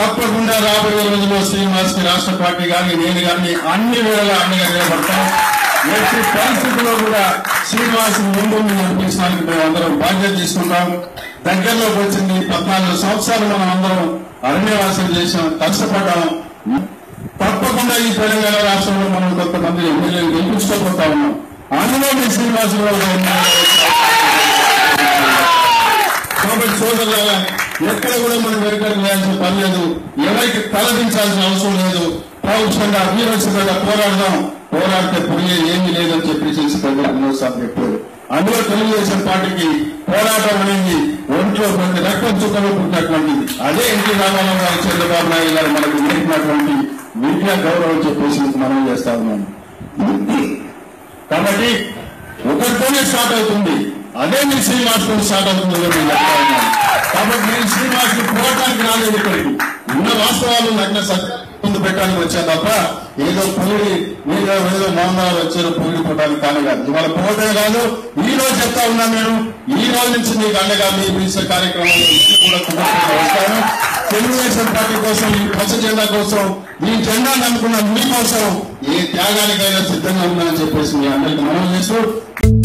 తప్పకుండా రాబోయే రోజుల్లో శ్రీనివాస్ కి రాష్ట్ర పార్టీ కానీ నేను కానీ అన్ని వేళలా అండగా నిలబడతాం ఎట్టి పరిస్థితుల్లో కూడా శ్రీనివాస్ ముందు నడిపించడానికి మేము అందరం బాధ్యత తీసుకుంటాం దగ్గరలోకి వచ్చింది పద్నాలుగు సంవత్సరాలు మనం అందరం అరణ్యవాసం చేసాం కష్టపడ్డాం తప్పకుండా ఈ తెలంగాణ రాష్ట్రంలో మనం కొంతమంది ఎమ్మెల్యేలు గెలిపించుకోపోతా ఉన్నాం అందులో మీ శ్రీనివాసరావు గారు ఉన్నారు. కాబట్టి సోదరులారా ఎక్కడ కూడా మనం వెనుకలు వేయాల్సిన పని లేదు ఎవరికి తలదించాల్సిన అవసరం లేదు పౌరుషంగా వీరక్షగా పోరాడదాం పోరాడితే పోయేది ఏమీ లేదని చెప్పేసి ప్రజలు ఎన్నోసార్లు చెప్పారు అందులో తెలుగుదేశం పార్టీకి పోరాటం అనేది ఒంట్లో ప్రతి రక్తం చుక్కలు పుట్టినటువంటిది అదే ఎన్టీ రామారావు గారు చంద్రబాబు నాయుడు గారు మనకు నేర్పినటువంటి విద్యా గౌరవం చెప్పేసి మనం చేస్తా ఉన్నాం కాబట్టి ఒకరితోనే స్టార్ట్ అవుతుంది అదే మీ శ్రీనివాస్ తో స్టార్ట్ అవుతుంది అని నేను చెప్తా ఉన్నాను కాబట్టి నేను శ్రీనివాస్ ని పోవటానికి రాలేదు ఇక్కడికి ఉన్న వాస్తవాలు నగ్న సత్యాలు ముందు పెట్టడానికి వచ్చాను తప్ప ఏదో పొగిడి మీద ఏదో మౌనాలు వచ్చారు పొగిడి పోవడానికి కానీ కాదు ఇవాళ పోతే కాదు ఈ రోజు చెప్తా ఉన్నాను నేను ఈ రోజు నుంచి మీకు అండగా మీ పిలిచే కార్యక్రమంలో నేను కూడా కుటుంబంలో వస్తాను తెలుగుదేశం పార్టీ కోసం ఈ పచ్చ జెండా కోసం ఈ జెండా నమ్ముకున్న మీ కోసం ఏ త్యాగానికైనా సిద్ధంగా ఉన్నానని చెప్పేసి మీ అందరికి మనం చేస్తూ